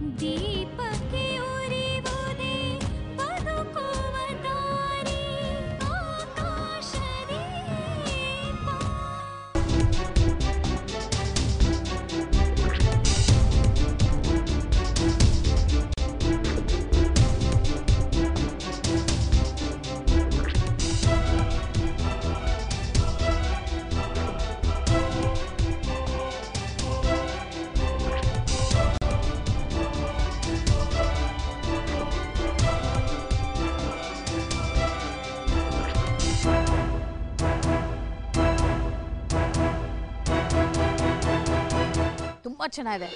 ದೀಪಕ್ಕೆ ಉರಿವುದೇ ಬದುಕುವ ದಾರಿ ಆಕಾಶದೀಪ ತುಂಬಾ ಚೆನ್ನಾಗಿದೆ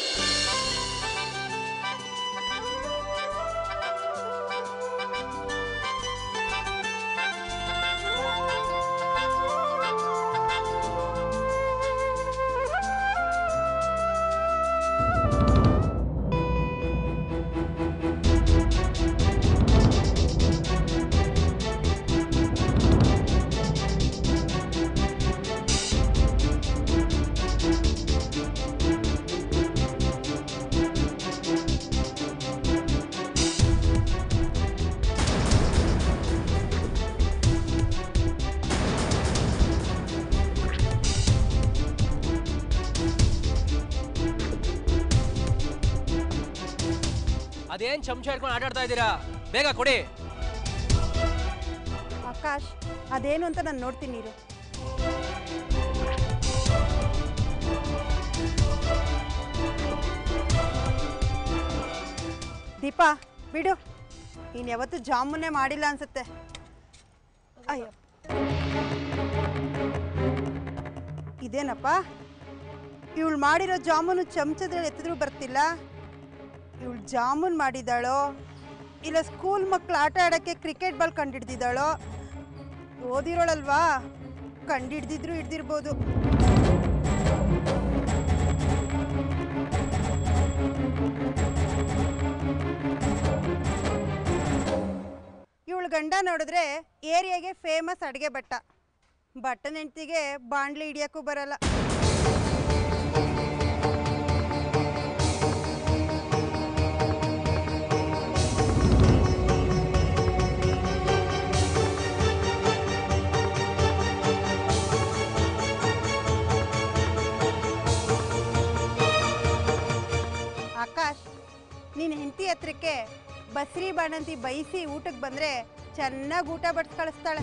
ಅದೇನ್ ಚಮಚ ಹಿಡ್ಕೊಂಡು ಆಟಾಡ್ತಾ ಇದ್ದೀರಾ ಬೇಗ ಕೊಡಿ ಆಕಾಶ್ ಅದೇನು ಅಂತ ನಾನು ನೋಡ್ತೀನಿ ಇರು ದೀಪಾ ಬಿಡು ನೀನು ಯಾವತ್ತೂ ಜಾಮೂನೇ ಮಾಡಿಲ್ಲ ಅನ್ಸುತ್ತೆ ಅಯ್ಯೋ ಇದೇನಪ್ಪ ಇವಳು ಮಾಡಿರೋ ಜಾಮೂನು ಚಮಚದಲ್ಲಿ ಎತ್ತಿದ್ರೂ ಬರ್ತಿಲ್ಲ ಇವಳು ಜಾಮೂನ್ ಮಾಡಿದಾಳೋ ಇಲ್ಲ ಸ್ಕೂಲ್ ಮಕ್ಳು ಆಟ ಆಡೋಕ್ಕೆ ಕ್ರಿಕೆಟ್ ಬಾಲ್ ಕಂಡಿಡ್ದಿದ್ದಾಳೋ ಓದಿರೋಳಲ್ವಾ ಕಂಡಿಡ್ದಿದ್ರು ಹಿಡ್ದಿರ್ಬೋದು ಇವಳು ಗಂಡ ನೋಡಿದ್ರೆ ಏರಿಯಾಗೆ ಫೇಮಸ್ ಅಡುಗೆ ಭಟ್ಟ ಬಟ್ಟನ ಹೆಂಡ್ತಿಗೆ ಬಾಂಡ್ಲಿ ಹಿಡಿಯೋಕ್ಕೂ ಬರಲ್ಲ ಆಕಾಶ್ ನಿನ್ನ ಹೆಂಡತಿ ಹತ್ರಕ್ಕೆ ಬಸ್ರಿ ಬಾಣಂತಿ ಬೈಸಿ ಊಟಕ್ಕೆ ಬಂದರೆ ಚೆನ್ನಾಗಿ ಊಟ ಬಡ್ಸ್ ಕಳಿಸ್ತಾಳೆ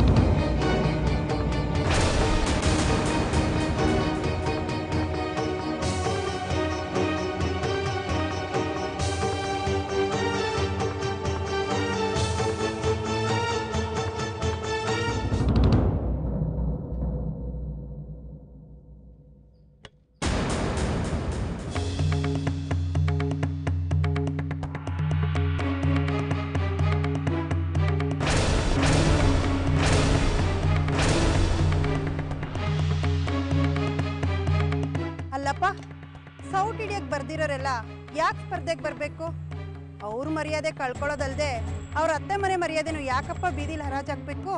ಅಲ್ಲಪ್ಪ ಸೌಟ್ ಹಿಡಿಯಕ್ಕೆ ಬರ್ದಿರೋರೆಲ್ಲ ಯಾಕೆ ಸ್ಪರ್ಧೆಗೆ ಬರಬೇಕು ಅವ್ರ ಮರ್ಯಾದೆ ಕಳ್ಕೊಳ್ಳೋದಲ್ದೆ ಅವ್ರ ಅತ್ತೆ ಮನೆ ಮರ್ಯಾದೆನು ಯಾಕಪ್ಪ ಬೀದಿಲಿ ಹರಾಜಾಕ್ಬೇಕು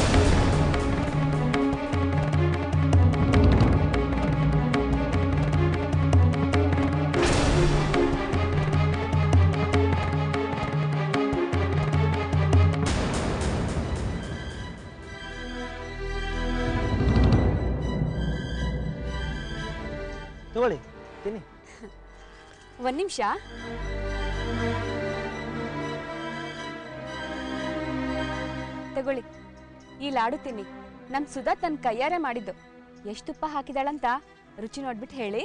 ತಗೊಳ್ಳಿ ತಿನ್ನಿ ಒಂದ್ ನಿಮಿಷ ತಗೊಳ್ಳಿ ಈ ಲಾಡು ತಿನ್ನಿ ನಮ್ ಸುಧಾ ತನ್ನ ಕೈಯಾರೆ ಮಾಡಿದ್ದು ಎಷ್ಟು ತುಪ್ಪ ಹಾಕಿದಾಳಂತ ರುಚಿ ನೋಡ್ಬಿಟ್ಟು ಹೇಳಿ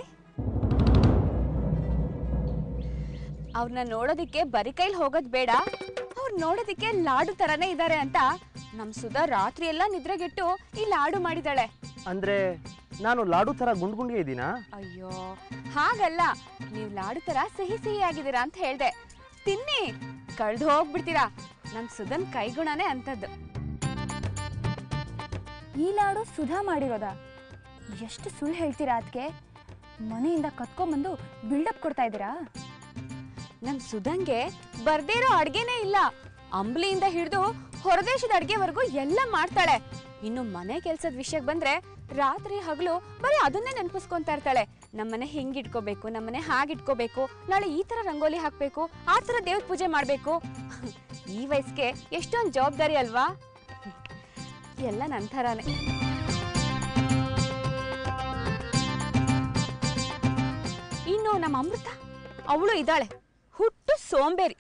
ಅವ್ರನ್ನ ನೋಡೋದಿಕ್ಕೆ ಬರಿ ಕೈಲಿ ಹೋಗೋದ್ ಬೇಡ ಅವ್ರು ನೋಡೋದಿಕ್ಕೆ ಲಾಡು ತರನೇ ಇದ್ದಾರೆ ಅಂತ ನಮ್ ಸುಧಾ ರಾತ್ರಿ ಎಲ್ಲ ನಿದ್ರೆಗೆಟ್ಟು ಈ ಲಾಡು ಮಾಡಿದಾಳೆ ಅಂದ್ರೆ ನಾನು ಲಾಡು ಥರ ಗುಂಡ್ ಗುಂಡ್ಗೆ ಇದ್ದೀನಾ ಅಯ್ಯೋ ಹಾಗಲ್ಲ ನೀವು ಲಾಡು ತರ ಸಿಹಿ ಸಿಹಿ ಆಗಿದ್ದೀರಾ ಅಂತ ಹೇಳ್ದೆ ತಿನ್ನಿ ಕಳ್ದು ಹೋಗ್ಬಿಡ್ತೀರಾ ನಮ್ ಸುಧನ್ ಕೈಗುಣನೇ ಅಂತದ್ದು ಈ ಲಾಡು ಸುಧಾ ಮಾಡಿರೋದ ಎಷ್ಟು ಸುಳ್ಳು ಹೇಳ್ತೀರಾ ಅದಕ್ಕೆ ಮನೆಯಿಂದ ಕತ್ಕೊಂಬಂದು ಬಿಲ್ಡಪ್ ಕೊಡ್ತಾ ಇದ್ದೀರಾ ನಮ್ ಸುಧನ್ಗೆ ಬರ್ದೇ ಇರೋ ಅಡ್ಗೆನೇ ಇಲ್ಲ ಅಂಬ್ಲಿಯಿಂದ ಹಿಡಿದು ಹೊರದೇಶದ ಅಡ್ಗೆವರೆಗೂ ಎಲ್ಲ ಮಾಡ್ತಾಳೆ ಇನ್ನು ಮನೆ ಕೆಲ್ಸದ ವಿಷಯಕ್ಕೆ ಬಂದ್ರೆ ರಾತ್ರಿ ಹಗಲು ಬರೀ ಅದನ್ನೇ ನೆನಪಿಸ್ಕೊಂತಾ ಇರ್ತಾಳೆ ನಮ್ಮನೆ ಹಿಂಗ್ ಇಟ್ಕೋಬೇಕು ನಮ್ಮನೆ ಹಾಗೆ ಇಟ್ಕೋಬೇಕು ನಾಳೆ ಈ ತರ ರಂಗೋಲಿ ಹಾಕ್ಬೇಕು ಆ ತರ ದೇವ್ರ ಪೂಜೆ ಮಾಡ್ಬೇಕು ಈ ವಯಸ್ಸಿಗೆ ಎಷ್ಟೊಂದು ಜವಾಬ್ದಾರಿ ಅಲ್ವಾ ಎಲ್ಲ ನನ್ನ ಥರಾನೇ ಇನ್ನು ನಮ್ಮ ಅಮೃತ ಅವಳು ಇದ್ದಾಳೆ ಹುಟ್ಟು ಸೋಂಬೇರಿ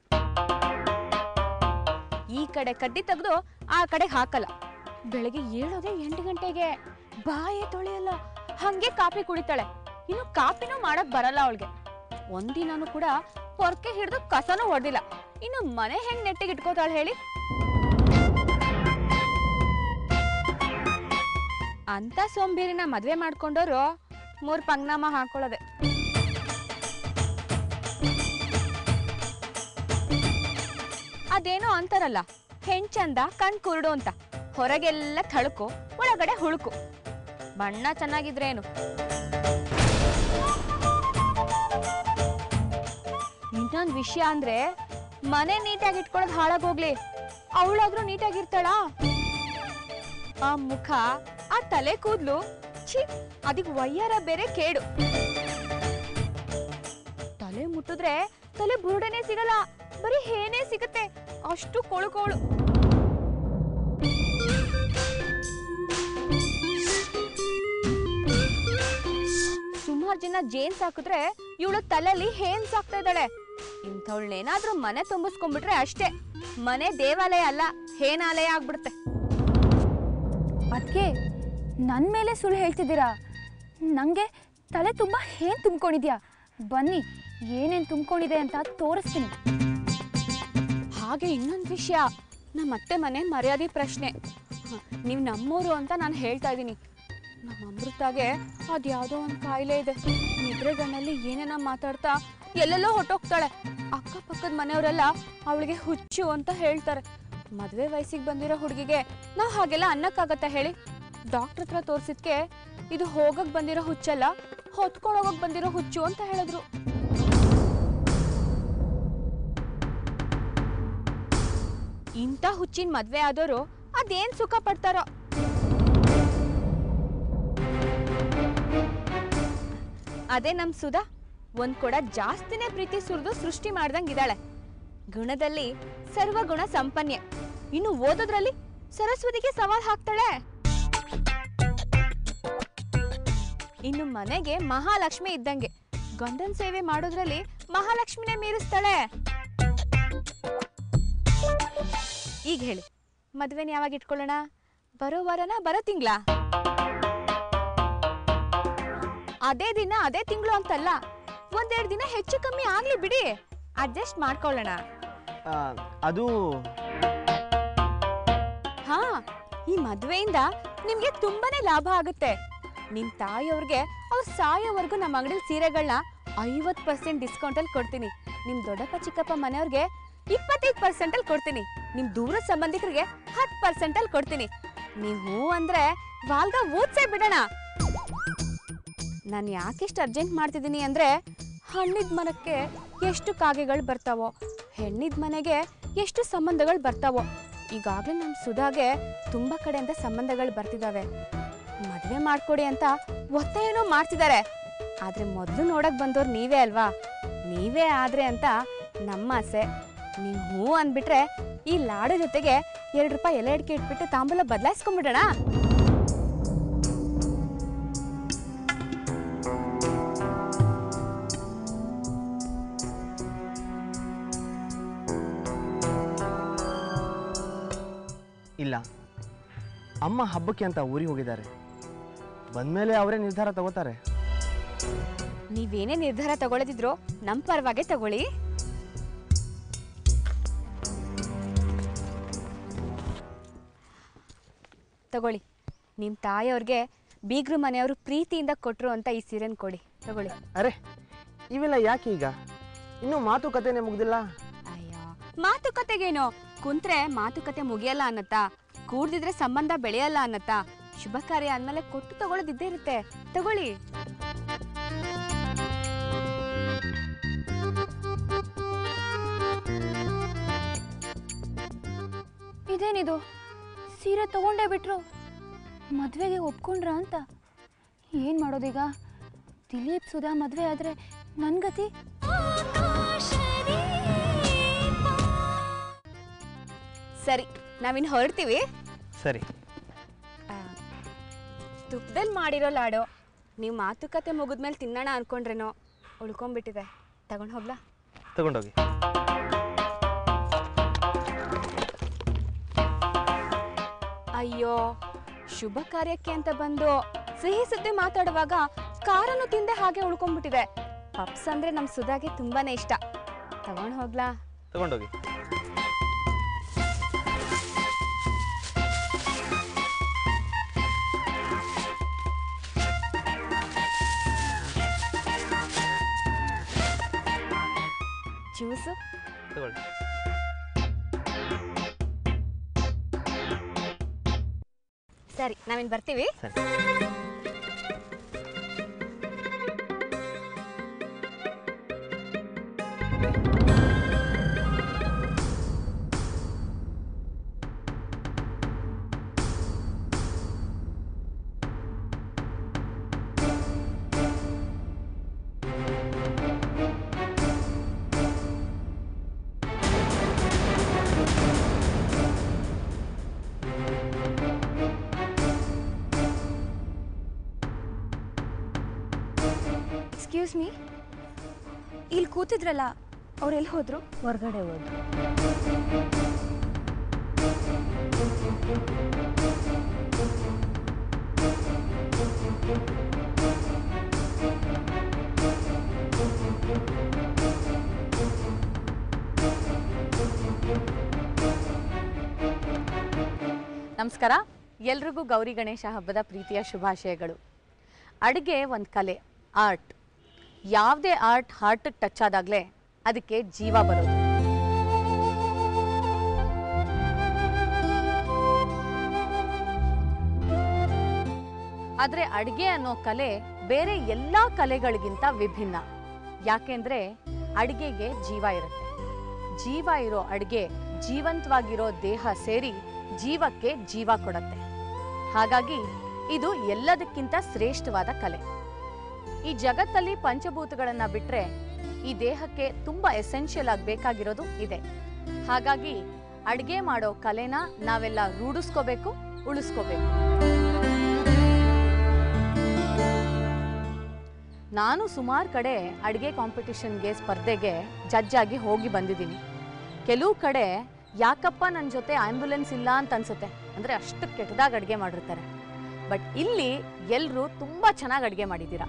ಈ ಕಡೆ ಕಡ್ಡಿ ತೆಗೆದು ಆ ಕಡೆ ಹಾಕಲ್ಲ ಬೆಳಗ್ಗೆ ಏಳೋದೇ ಎಂಟು ಗಂಟೆಗೆ ಬಾಯೇ ತೊಳೆಯಲ್ಲ ಹಂಗೆ ಕಾಫಿ ಕುಡಿತಾಳೆ ಇನ್ನು ಕಾಫಿನೂ ಮಾಡಕ್ ಬರಲ್ಲ ಅವಳಿಗೆ ಒಂದಿನನೂ ಕೂಡ ಪೊರ್ಕೆ ಹಿಡಿದು ಕಸನೂ ಹೊಡೆದಿಲ್ಲ ಇನ್ನು ಮನೆ ಹೆಂಗ್ ನೆಟ್ಟಿಗೆ ಇಟ್ಕೋತಾಳೆ ಹೇಳಿ ಅಂತ ಸೋಂಬೇರಿನ ಮದ್ವೆ ಮಾಡ್ಕೊಂಡೋರು ಮೂರ್ ಪಂಗ್ನಾಮ ಹಾಕೊಳ್ಳೋದೆ ಅದೇನೋ ಅಂತಾರಲ್ಲ ಹೆಣ್ಚಂದ ಕಣ್ ಕುರುಡು ಅಂತ ಹೊರಗೆಲ್ಲ ಥಳುಕು ಒಳಗಡೆ ಹುಳುಕು ಬಣ್ಣ ಚೆನ್ನಾಗಿದ್ರೇನು ಇನ್ನೊಂದ್ ವಿಷಯ ಅಂದ್ರೆ ಮನೆ ನೀಟಾಗಿ ಇಟ್ಕೊಳ್ಳೋದು ಹಾಳಾಗೋಗ್ಲಿ ಅವಳಾದ್ರೂ ನೀಟಾಗಿರ್ತಾಳ ಆ ಮುಖ ಆ ತಲೆ ಕೂದ್ಲು ಛೀ ಅದಕ್ ವಯ್ಯಾರ ಬೇರೆ ಕೇಡು ತಲೆ ಮುಟ್ಟಿದ್ರೆ ತಲೆ ಬುರುಡೆನೆ ಸಿಗಲ್ಲ ಬರೀ ಹೇನೇ ಸಿಗುತ್ತೆ ಅಷ್ಟು ಕೊಳುಕೋಳು ಸುಮಾರು ಜನ ಜೇನ್ ಸಾಕಿದ್ರೆ ಇವಳು ತಲೆಯಲ್ಲಿ ಹೇನ್ ಸಾಕ್ತಾ ಇದ್ದಾಳೆ ಇಂಥವಳನ್ನೇನಾದ್ರೂ ಮನೆ ತುಂಬಿಸ್ಕೊಂಡ್ಬಿಟ್ರೆ ಅಷ್ಟೇ ಮನೆ ದೇವಾಲಯ ಅಲ್ಲ ಹೇನಾಲಯ ಆಗ್ಬಿಡುತ್ತೆ ಅದಕ್ಕೆ ನನ್ನ ಮೇಲೆ ಸುಳ್ಳು ಹೇಳ್ತಿದ್ದೀರಾ ನನಗೆ ತಲೆ ತುಂಬ ಏನು ತುಂಬ್ಕೊಂಡಿದ್ಯಾ ಬನ್ನಿ ಏನೇನು ತುಂಬ್ಕೊಂಡಿದೆ ಅಂತ ತೋರಿಸ್ತೀನಿ ಹಾಗೆ ಇನ್ನೊಂದು ವಿಷಯ ನಮ್ಮ ಅತ್ತೆ ಮನೆ ಮರ್ಯಾದೆ ಪ್ರಶ್ನೆ ನೀವು ನಮ್ಮೂರು ಅಂತ ನಾನು ಹೇಳ್ತಾ ಇದ್ದೀನಿ ನಮ್ಮ ಅಮೃತಾಗೆ ಅದ್ಯಾವುದೋ ಒಂದು ಕಾಯಿಲೆ ಇದೆ ನಿದ್ರೆಗಣ್ಣಲ್ಲಿ ಏನೇನ ಮಾತಾಡ್ತಾ ಎಲ್ಲೆಲ್ಲೋ ಹೊಟ್ಟೋಗ್ತಾಳೆ ಅಕ್ಕಪಕ್ಕದ ಮನೆಯವರೆಲ್ಲ ಅವಳಿಗೆ ಹುಚ್ಚು ಅಂತ ಹೇಳ್ತಾರೆ ಮದುವೆ ವಯಸ್ಸಿಗೆ ಬಂದಿರೋ ಹುಡುಗಿಗೆ ನಾವು ಹಾಗೆಲ್ಲ ಅನ್ನಕ್ಕಾಗತ್ತಾ ಹೇಳಿ ಡಾಕ್ಟ್ರ್ ಹತ್ರ ತೋರ್ಸಿದ್ಕೆ ಇದು ಹೋಗಕ್ ಬಂದಿರೋ ಹುಚ್ಚಲ್ಲ ಹೊತ್ಕೊಂಡೋಗಕ್ ಬಂದಿರೋ ಹುಚ್ಚು ಅಂತ ಹೇಳಿದ್ರು ಇಂಥ ಹುಚ್ಚಿನ ಮದ್ವೆ ಆದವರು ಅದೇನ್ ಸುಖ ಪಡ್ತಾರೋ ಅದೇ ನಮ್ ಸುಧಾ ಒಂದ್ ಕೊಡ ಜಾಸ್ತಿನೇ ಪ್ರೀತಿ ಸುರಿದು ಸೃಷ್ಟಿ ಮಾಡ್ದಂಗಿದ್ದಾಳೆ ಗುಣದಲ್ಲಿ ಸರ್ವಗುಣ ಸಂಪನ್ನೆ ಇನ್ನು ಓದೋದ್ರಲ್ಲಿ ಸರಸ್ವತಿಗೆ ಸವಾಲ್ ಹಾಕ್ತಾಳೆ ಇನ್ನು ಮನೆಗೆ ಮಹಾಲಕ್ಷ್ಮಿ ಇದ್ದಂಗೆ ಗಂಡನ್ ಸೇವೆ ಮಾಡೋದ್ರಲ್ಲಿ ಮಹಾಲಕ್ಷ್ಮಿನೇ ಮೀರಿಸ್ತಾಳೆ ಈಗ ಹೇಳಿ ಮದ್ವೆನ ಯಾವಾಗ ಇಟ್ಕೊಳ್ಳೋಣ ಬರೋ ವಾರನ ಬರೋ ತಿಂಗ್ಳ ಅದೇ ದಿನ ಅದೇ ತಿಂಗಳು ಅಂತಲ್ಲ ಒಂದೆರಡು ದಿನ ಹೆಚ್ಚು ಕಮ್ಮಿ ಆಗ್ಲಿ ಬಿಡಿ ಅಡ್ಜಸ್ಟ್ ಮಾಡ್ಕೊಳ್ಳೋಣ ಆ, ಅದು ಹಾ ಈ ಮದ್ವೆಯಿಂದ ನಿಮ್ಗೆ ತುಂಬಾನೇ ಲಾಭ ಆಗುತ್ತೆ ನಿಮ್ ತಾಯಿಯವ್ರಿಗೆ ಅವ್ರ ಸಾಯೋವರೆಗೂ ನಮ್ಮ ಅಂಗಡಿಲಿ ಸೀರೆಗಳನ್ನ ಐವತ್ ಪರ್ಸೆಂಟ್ ಡಿಸ್ಕೌಂಟ್ ಅಲ್ಲಿ ಕೊಡ್ತೀನಿ ನಿಮ್ ದೊಡ್ಡಪ್ಪ ಚಿಕ್ಕಪ್ಪ ಮನೆಯವ್ರಿಗೆ ಇಪ್ಪತ್ತೈದು ಪರ್ಸೆಂಟ್ ಅಲ್ಲಿ ಕೊಡ್ತೀನಿ ನಿಮ್ ದೂರ ಸಂಬಂಧಿಕರಿಗೆ ಹತ್ತು ಪರ್ಸೆಂಟ್ ಅಲ್ಲಿ ಕೊಡ್ತೀನಿ ನೀವು ಹೂ ಅಂದ್ರೆ ವಾಲ್ಗ ಊದ್ಸೇ ಬಿಡೋಣ ನಾನು ಯಾಕೆಷ್ಟು ಅರ್ಜೆಂಟ್ ಮಾಡ್ತಿದ್ದೀನಿ ಅಂದ್ರೆ ಹಣ್ಣಿದ ಮರಕ್ಕೆ ಎಷ್ಟು ಕಾಗೆಗಳು ಬರ್ತಾವೋ ಹೆಣ್ಣಿದ ಮನೆಗೆ ಎಷ್ಟು ಸಂಬಂಧಗಳು ಬರ್ತಾವೋ ಈಗಾಗಲೇ ನಮ್ಮ ಸುಧಾಗೆ ತುಂಬ ಕಡೆಯಿಂದ ಸಂಬಂಧಗಳು ಬರ್ತಿದ್ದಾವೆ ಮದುವೆ ಮಾಡ್ಕೊಡಿ ಅಂತ ಒತ್ತಾಯನೂ ಮಾಡ್ತಿದ್ದಾರೆ ಆದರೆ ಮೊದಲು ನೋಡಕ್ ಬಂದವ್ರು ನೀವೇ ಅಲ್ವಾ ನೀವೇ ಆದ್ರೆ ಅಂತ ನಮ್ಮ ಆಸೆ ನೀವು ಹ್ಞೂ ಅಂದ್ಬಿಟ್ರೆ ಈ ಲಾಡು ಜೊತೆಗೆ ಎರಡು ರೂಪಾಯಿ ಎಲೆ ಅಡಿಕೆ ಇಟ್ಬಿಟ್ಟು ತಾಂಬೂಲ ಬದಲಾಯಿಸ್ಕೊಂಡ್ಬಿಡೋಣ ಇಲ್ಲ ಅಮ್ಮ ಹಬ್ಬಕ್ಕೆ ಅಂತ ಊರಿಗೆ ಹೋಗಿದ್ದಾರೆ ಬಂದಮೇಲೆ ಅವರೇ ನಿರ್ಧಾರ ತಗೋತಾರೆ ನೀವೇನೇ ನಿರ್ಧಾರ ತಗೊಳ್ಳದಿದ್ರು ನಮ್ಮ ಪರವಾಗೆ ತಗೊಳ್ಳಿ ತಗೊಳ್ಳಿ ನಿಮ್ಮ ತಾಯಿಯವ್ರಿಗೆ ಬೀಗ್ರು ಮನೆಯವರು ಪ್ರೀತಿಯಿಂದ ಕೊಟ್ರು ಅಂತ ಈ ಸೀರೆನ ಕೊಡಿ ತಗೊಳ್ಳಿ ಅರೆ ಇವೆಲ್ಲ ಯಾಕೆ ಈಗ ಇನ್ನೂ ಮಾತುಕತೆನೇ ಮುಗ್ದಿಲ್ಲ ಅಯ್ಯೋ ಮಾತುಕತೆಗೇನು ಕುಂತ್ರೆ ಮಾತುಕತೆ ಮುಗಿಯಲ್ಲ ಅನ್ನತ್ತಾ ಕೂಡ್ದಿದ್ರೆ ಸಂಬಂಧ ಬೆಳೆಯಲ್ಲ ಅನ್ನತ್ತಾ ಶುಭ ಕಾರ್ಯ ಅಂದ್ಮೇಲೆ ಕೊಟ್ಟು ತಗೊಳ್ಳೋದಿದ್ದೇ ಇರುತ್ತೆ ತಗೊಳ್ಳಿ ಇದೇನಿದು ಸೀರೆ ತಗೊಂಡೇ ಬಿಟ್ರು ಮದುವೆಗೆ ಒಪ್ಕೊಂಡ್ರ ಅಂತ ಏನು ಮಾಡೋದೀಗ ದಿಲೀಪ್ ಸುಧಾ ಮದುವೆ ಆದರೆ ನನ್ನ ಗತಿ ಸರಿ ನಾವಿನ್ ಹೊರಡ್ತೀವಿ ಸರಿ ತುಪ್ಪದಲ್ಲಿ ಮಾಡಿರೋ ಲಾಡು ನೀವು ಮಾತುಕತೆ ಮುಗಿದ್ಮೇಲೆ ತಿನ್ನೋಣ ಅನ್ಕೊಂಡ್ರೇನೋ ಉಳ್ಕೊಂಬಿಟ್ಟಿದೆ ತಗೊಂಡು ಹೋಗ್ಲಾ ತಗೊಂಡೋಗಿ ಅಯ್ಯೋ ಶುಭ ಕಾರ್ಯಕ್ಕೆ ಅಂತ ಬಂದು ಸಿಹಿ ಸುದ್ದಿ ಮಾತಾಡುವಾಗ ಕಾರನ್ನು ತಿಂದೆ ಹಾಗೆ ಉಳ್ಕೊಂಡ್ಬಿಟ್ಟಿದೆ ಪಪ್ಸ್ ಅಂದ್ರೆ ನಮ್ ಸುಧಾಗೆ ತುಂಬಾನೇ ಇಷ್ಟ ತಗೊಂಡ್ ಹೋಗ್ಲಾ ತಗೊಂಡೋಗಿ ಜ್ಯೂಸು ತಗೊಳ್ಳಿ ಸರಿ ನಾವಿನ್ ಬರ್ತೀವಿ ಸರಿ ಎಕ್ಸ್ಕ್ಯೂಸ್ ಮೀ ಇಲ್ಲಿ ಕೂತಿದ್ರಲ್ಲ ಅವ್ರು ಎಲ್ಲಿ ಹೋದ್ರು ಹೊರಗಡೆ ಹೋದ್ರು ನಮಸ್ಕಾರ ಎಲ್ರಿಗೂ ಗೌರಿ ಗಣೇಶ ಹಬ್ಬದ ಪ್ರೀತಿಯ ಶುಭಾಶಯಗಳು ಅಡುಗೆ ಒಂದು ಕಲೆ ಆರ್ಟ್ ಯಾವುದೇ ಆರ್ಟ್ ಹಾರ್ಟಿಗೆ ಟಚ್ ಆದಾಗಲೇ ಅದಕ್ಕೆ ಜೀವ ಬರೋದು ಆದರೆ ಅಡುಗೆ ಅನ್ನೋ ಕಲೆ ಬೇರೆ ಎಲ್ಲ ಕಲೆಗಳಿಗಿಂತ ವಿಭಿನ್ನ ಯಾಕೆಂದ್ರೆ ಅಡುಗೆಗೆ ಜೀವ ಇರುತ್ತೆ ಜೀವ ಇರೋ ಅಡುಗೆ ಜೀವಂತವಾಗಿರೋ ದೇಹ ಸೇರಿ ಜೀವಕ್ಕೆ ಜೀವ ಕೊಡತ್ತೆ ಹಾಗಾಗಿ ಇದು ಎಲ್ಲದಕ್ಕಿಂತ ಶ್ರೇಷ್ಠವಾದ ಕಲೆ ಈ ಜಗತ್ತಲ್ಲಿ ಪಂಚಭೂತಗಳನ್ನ ಬಿಟ್ರೆ ಈ ದೇಹಕ್ಕೆ ತುಂಬಾ ಎಸೆನ್ಷಿಯಲ್ ಆಗಿ ಬೇಕಾಗಿರೋದು ಇದೆ ಹಾಗಾಗಿ ಅಡುಗೆ ಮಾಡೋ ಕಲೆನ ನಾವೆಲ್ಲ ರೂಢಿಸ್ಕೋಬೇಕು ಉಳಿಸ್ಕೋಬೇಕು ನಾನು ಸುಮಾರು ಕಡೆ ಅಡುಗೆ ಕಾಂಪಿಟಿಷನ್ಗೆ ಸ್ಪರ್ಧೆಗೆ ಜಡ್ಜ್ ಆಗಿ ಹೋಗಿ ಬಂದಿದ್ದೀನಿ ಕೆಲವು ಕಡೆ ಯಾಕಪ್ಪ ನನ್ನ ಜೊತೆ ಆಂಬ್ಯುಲೆನ್ಸ್ ಇಲ್ಲ ಅಂತ ಅನ್ಸುತ್ತೆ ಅಂದರೆ ಅಷ್ಟು ಕೆಟ್ಟದಾಗಿ ಅಡುಗೆ ಮಾಡಿರ್ತಾರೆ ಬಟ್ ಇಲ್ಲಿ ಎಲ್ಲರೂ ತುಂಬ ಚೆನ್ನಾಗಿ ಅಡುಗೆ ಮಾಡಿದ್ದೀರಾ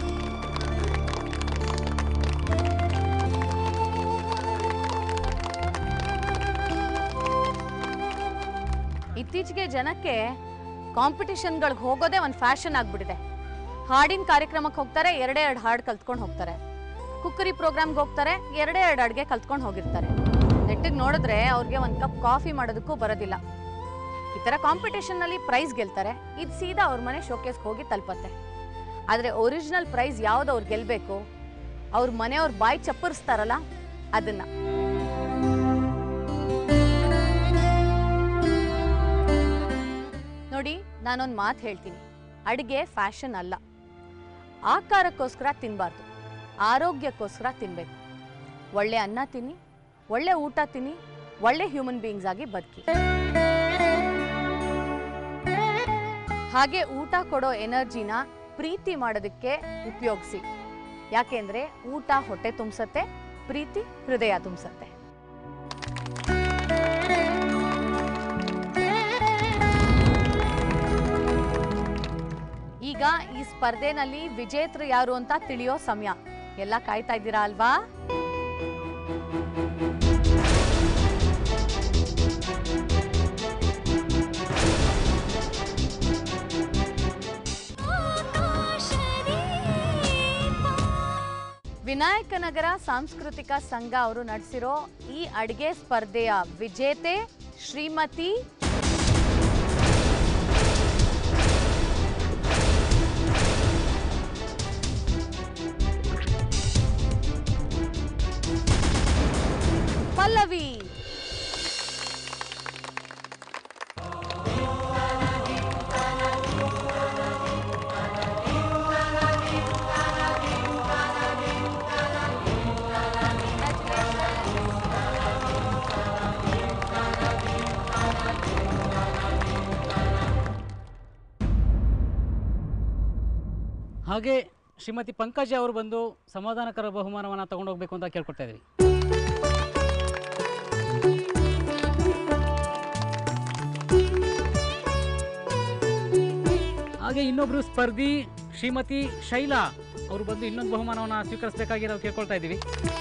ಇತ್ತೀಚೆಗೆ ಜನಕ್ಕೆ ಕಾಂಪಿಟಿಷನ್ಗಳಿಗೆ ಹೋಗೋದೇ ಒಂದು ಫ್ಯಾಷನ್ ಆಗ್ಬಿಟ್ಟಿದೆ ಹಾಡಿನ ಕಾರ್ಯಕ್ರಮಕ್ಕೆ ಹೋಗ್ತಾರೆ ಎರಡೇ ಎರಡು ಹಾಡು ಕಲ್ತ್ಕೊಂಡು ಹೋಗ್ತಾರೆ ಕುಕ್ಕರಿ ಪ್ರೋಗ್ರಾಮ್ಗೆ ಹೋಗ್ತಾರೆ ಎರಡೇ ಎರಡು ಅಡುಗೆ ಕಲ್ತ್ಕೊಂಡು ಹೋಗಿರ್ತಾರೆ ನೆಟ್ಟಿಗೆ ನೋಡಿದ್ರೆ ಅವ್ರಿಗೆ ಒಂದು ಕಪ್ ಕಾಫಿ ಮಾಡೋದಕ್ಕೂ ಬರೋದಿಲ್ಲ ಈ ಥರ ಕಾಂಪಿಟೇಷನ್ನಲ್ಲಿ ಪ್ರೈಸ್ ಗೆಲ್ತಾರೆ ಇದು ಸೀದಾ ಅವ್ರ ಮನೆ ಶೋಕೇಸ್ಗೆ ಹೋಗಿ ತಲುಪತ್ತೆ ಆದರೆ ಒರಿಜಿನಲ್ ಪ್ರೈಸ್ ಯಾವ್ದು ಅವ್ರು ಗೆಲ್ಲಬೇಕು ಅವ್ರ ಮನೆಯವ್ರ ಬಾಯಿ ಚಪ್ಪರಿಸ್ತಾರಲ್ಲ ಅದನ್ನ ನೋಡಿ ನಾನೊಂದು ಮಾತು ಹೇಳ್ತೀನಿ ಅಡುಗೆ ಫ್ಯಾಷನ್ ಅಲ್ಲ ಆಕಾರಕ್ಕೋಸ್ಕರ ತಿನ್ನಬಾರ್ದು ಆರೋಗ್ಯಕ್ಕೋಸ್ಕರ ತಿನ್ನಬೇಕು ಒಳ್ಳೆ ಅನ್ನ ತಿನ್ನಿ ಒಳ್ಳೆ ಊಟ ತಿನ್ನಿ ಒಳ್ಳೆ ಹ್ಯೂಮನ್ ಬೀಯಿಂಗ್ಸ್ ಆಗಿ ಬದುಕಿ ಹಾಗೆ ಊಟ ಕೊಡೋ ಎನರ್ಜಿನ ಪ್ರೀತಿ ಮಾಡೋದಕ್ಕೆ ಉಪಯೋಗಿಸಿ ಯಾಕೆಂದ್ರೆ ಊಟ ಹೊಟ್ಟೆ ತುಂಬಿಸತ್ತೆ ಪ್ರೀತಿ ಹೃದಯ ತುಂಬಿಸತ್ತೆ ಈಗ ಈ ಸ್ಪರ್ಧೆನಲ್ಲಿ ವಿಜೇತರು ಯಾರು ಅಂತ ತಿಳಿಯೋ ಸಮಯ ಎಲ್ಲ ಕಾಯ್ತಾ ಇದ್ದೀರಾ ಅಲ್ವಾ ವಿನಾಯಕನಗರ ಸಾಂಸ್ಕೃತಿಕ ಸಂಘ ಅವರು ನಡೆಸಿರೋ ಈ ಅಡಿಗೆ ಸ್ಪರ್ಧೆಯ ವಿಜೇತೆ ಶ್ರೀಮತಿ ಪಲ್ಲವಿ ಹಾಗೆ ಶ್ರೀಮತಿ ಪಂಕಜ ಅವರು ಬಂದು ಸಮಾಧಾನಕರ ಬಹುಮಾನವನ್ನು ತಗೊಂಡೋಗ್ಬೇಕು ಅಂತ ಕೇಳ್ಕೊಳ್ತಾ ಇದ್ದೀವಿ ಹಾಗೆ ಇನ್ನೊಬ್ರು ಸ್ಪರ್ಧಿ ಶ್ರೀಮತಿ ಶೈಲಾ ಅವರು ಬಂದು ಇನ್ನೊಂದು ಬಹುಮಾನವನ್ನು ಸ್ವೀಕರಿಸಬೇಕಾಗಿ ನಾವು ಕೇಳ್ಕೊಳ್ತಾ ಇದ್ದೀವಿ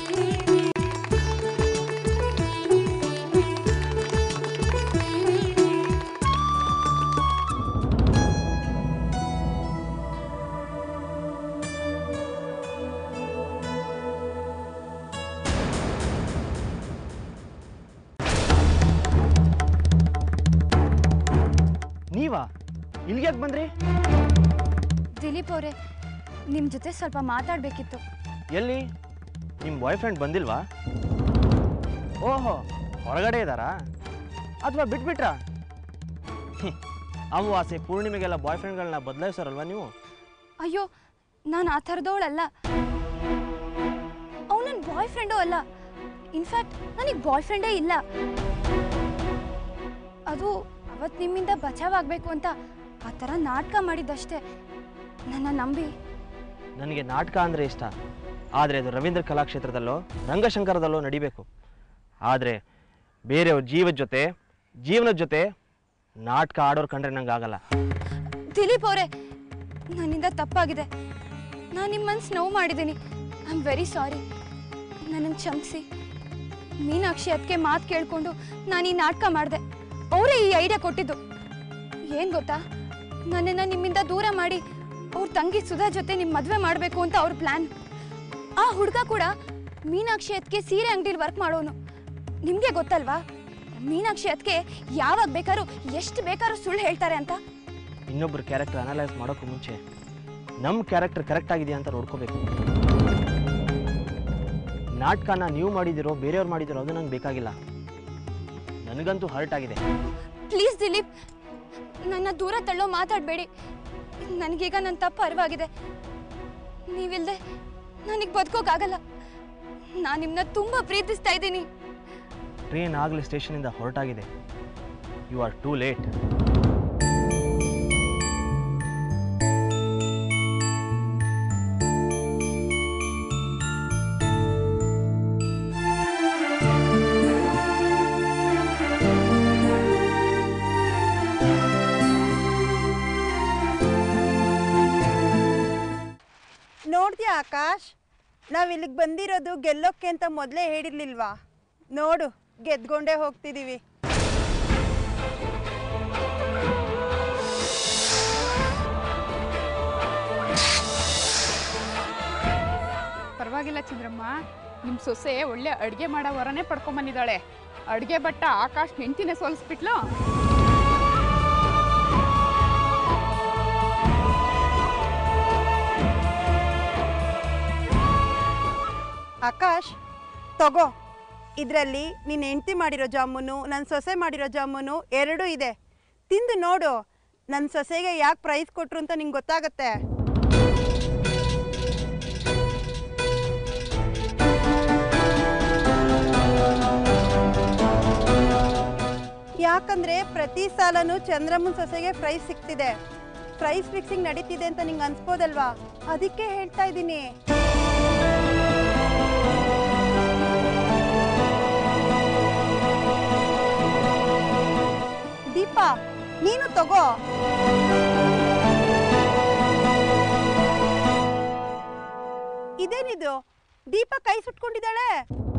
ನೀವಾ ಇಲ್ಲಿಗೆ ಬಂದ್ರಿ ದಿಲೀಪ್ ಅವರೇ ನಿಮ್ಮ ಜೊತೆ ಸ್ವಲ್ಪ ಮಾತಾಡಬೇಕಿತ್ತು ಎಲ್ಲಿ ನಿಮ್ಮ ಬಾಯ್ ಫ್ರೆಂಡ್ ಬಂದಿಲ್ವಾ ಓಹೋ ಹೊರಗಡೆ ಇದ್ದಾರಾ ಅಥವಾ ಬಿಟ್ಬಿಟ್ರಾ ಹ್ಮ್. ಅಮಾವಾಸ್ಯೆ ಪೂರ್ಣಿಮೆಗೆಲ್ಲ ಬಾಯ್ ಫ್ರೆಂಡ್ಗಳನ್ನ ಬದಲಾಯಿಸೋರಲ್ವಾ ನೀವು ಅಯ್ಯೋ ನಾನು ಆ ಥರದವಳಲ್ಲ ಅವ್ನು ನನ್ನ ಬಾಯ್ ಫ್ರೆಂಡು ಅಲ್ಲ ಇನ್ಫ್ಯಾಕ್ಟ್ ನನಗೆ ಬಾಯ್ ಫ್ರೆಂಡೇ ಇಲ್ಲ ಅದು ಅವತ್ತು ನಿಮ್ಮಿಂದ ಬಚಾವಾಗಬೇಕು ಅಂತ ಆ ಥರ ನಾಟಕ ಮಾಡಿದ್ದಷ್ಟೇ ನನ್ನ ನಂಬಿ ನನಗೆ ನಾಟಕ ಅಂದರೆ ಇಷ್ಟ ಆದರೆ ಅದು ರವೀಂದ್ರ ಕಲಾಕ್ಷೇತ್ರದಲ್ಲೋ ರಂಗಶಂಕರದಲ್ಲೋ ನಡಿಬೇಕು ಆದರೆ ಬೇರೆಯವ್ರ ಜೀವದ ಜೊತೆ ಜೀವನದ ಜೊತೆ ನಾಟಕ ಆಡೋರು ಕಂಡ್ರೆ ನಂಗೆ ಆಗಲ್ಲ ದಿಲೀಪ್ ಅವರೇ ನನ್ನಿಂದ ತಪ್ಪಾಗಿದೆ ನಾನು ನಿಮ್ಮ ಮನ್ಸು ನೋವು ಮಾಡಿದ್ದೀನಿ ಐ ಆಮ್ ವೆರಿ ಸಾರಿ ನನ್ನನ್ನು ಕ್ಷಮಿಸಿ ಮೀನಾಕ್ಷಿ ಅದಕ್ಕೆ ಮಾತು ಕೇಳಿಕೊಂಡು ನಾನು ಈ ನಾಟಕ ಮಾಡಿದೆ ಅವರೇ ಈ ಐಡಿಯಾ ಕೊಟ್ಟಿದ್ದು ಏನು ಗೊತ್ತಾ ನನ್ನನ್ನು ನಿಮ್ಮಿಂದ ದೂರ ಮಾಡಿ ಅವ್ರ ತಂಗಿ ಸುಧಾ ಜೊತೆ ನಿಮ್ಮ ಮದುವೆ ಮಾಡಬೇಕು ಅಂತ ಅವ್ರ ಪ್ಲ್ಯಾನ್ ಆ ಹುಡುಗ ಕೂಡ ಮೀನಾಕ್ಷಿ ಅದಕ್ಕೆ ಸೀರೆ ಅಂಗಡಿಲಿ ವರ್ಕ್ ಮಾಡೋನು ನಿಮಗೆ ಗೊತ್ತಲ್ವಾ ಮೀನಾಕ್ಷಿ ಅದಕ್ಕೆ ಯಾವಾಗ ಬೇಕಾದ್ರೂ ಎಷ್ಟು ಬೇಕಾದ್ರೂ ಸುಳ್ಳು ಹೇಳ್ತಾರೆ ಅಂತ ಇನ್ನೊಬ್ರ ಕ್ಯಾರೆಕ್ಟರ್ ಅನಲೈಸ್ ಮಾಡೋಕ್ಕೂ ಮುಂಚೆ ನಮ್ಮ ಕ್ಯಾರೆಕ್ಟರ್ ಕರೆಕ್ಟ್ ಆಗಿದೆಯಾ ಅಂತ ನೋಡ್ಕೋಬೇಕು ನಾಟಕನ ನೀವು ಮಾಡಿದಿರೋ ಬೇರೆಯವ್ರು ಮಾಡಿದಿರೋ ಅದು ನಂಗೆ ಬೇಕಾಗಿಲ್ಲ ನನಗಂತೂ ಹರ್ಟ್ ಆಗಿದೆ ಪ್ಲೀಸ್ ದಿಲೀಪ್ ನನ್ನ ದೂರ ತಳ್ಳೋ ಮಾತಾಡಬೇಡಿ ನನಗೀಗ ನನ್ನ ತಪ್ಪು ಅರಿವಾಗಿದೆ ನೀವಿಲ್ಲದೆ ನನಗೆ ಬದುಕೋಕ್ಕಾಗಲ್ಲ ನಾನು ನಿಮ್ಮನ್ನ ತುಂಬ ಪ್ರೀತಿಸ್ತಾ ಇದ್ದೀನಿ ಟ್ರೈನ್ ಆಗಲಿ ಸ್ಟೇಷನಿಂದ ಹೊರಟಾಗಿದೆ ಯು ಆರ್ ಟೂ ಲೇಟ್ ನೋಡ್ದ್ಯಾ ಆಕಾಶ್ ನಾವು ಇಲ್ಲಿಗೆ ಬಂದಿರೋದು ಗೆಲ್ಲೋಕ್ಕೆ ಅಂತ ಮೊದಲೇ ಹೇಳಿರ್ಲಿಲ್ವಾ ನೋಡು ಗೆದ್ಕೊಂಡೇ ಹೋಗ್ತಿದ್ದೀವಿ ಪರವಾಗಿಲ್ಲ ಚಂದ್ರಮ್ಮ ನಿಮ್ಮ ಸೊಸೆ ಒಳ್ಳೆ ಅಡುಗೆ ಮಾಡೋ ವರನೇ ಪಡ್ಕೊಂಬಂದಿದ್ದಾಳೆ ಅಡುಗೆ ಬಟ್ಟ ಆಕಾಶ್ ಹೆಂಡ್ತಿನೇ ಸೋಲಿಸ್ಬಿಟ್ಲು ಆಕಾಶ್ ತಗೋ ಇದರಲ್ಲಿ ನಿನ್ನ ಹೆಂಡ್ತಿ ಮಾಡಿರೋ ಜಾಮೂನು ನನ್ನ ಸೊಸೆ ಮಾಡಿರೋ ಜಾಮೂನು ಎರಡೂ ಇದೆ ತಿಂದು ನೋಡು ನನ್ನ ಸೊಸೆಗೆ ಯಾಕೆ ಪ್ರೈಸ್ ಕೊಟ್ರು ಅಂತ ನಿಂಗೆ ಗೊತ್ತಾಗತ್ತೆ ಯಾಕಂದ್ರೆ ಪ್ರತಿ ಸಾಲನೂ ಚಂದ್ರಮ್ಮನ ಸೊಸೆಗೆ ಪ್ರೈಸ್ ಸಿಗ್ತಿದೆ ಪ್ರೈಸ್ ಫಿಕ್ಸಿಂಗ್ ನಡೀತಿದೆ ಅಂತ ನಿಂಗೆ ಅನ್ಸ್ಬೋದಲ್ವಾ ಅದಕ್ಕೆ ಹೇಳ್ತಾ ಇದ್ದೀನಿ ದೀಪಾ ನೀನು ತಗೋ ಇದೇನಿದು ದೀಪ ಕೈ ಸುಟ್ಕೊಂಡಿದ್ದಾಳೆ